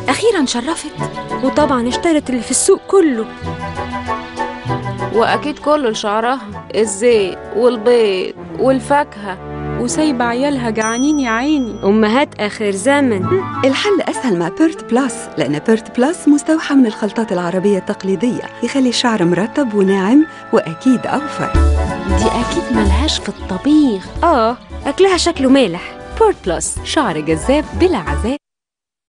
أخيرا شرفت وطبعا اشترت اللي في السوق كله وأكيد كله لشعرها الزيت والبيض والفاكهة وسايبة عيالها جعانين يا عيني أمهات آخر زمن الحل أسهل مع بيرت بلس لأن بيرت بلس مستوحى من الخلطات العربية التقليدية يخلي الشعر مرطب وناعم وأكيد أوفر دي أكيد ملهاش في الطبيخ آه أكلها شكله مالح بورت بلس شعر جذاب بلا عذاب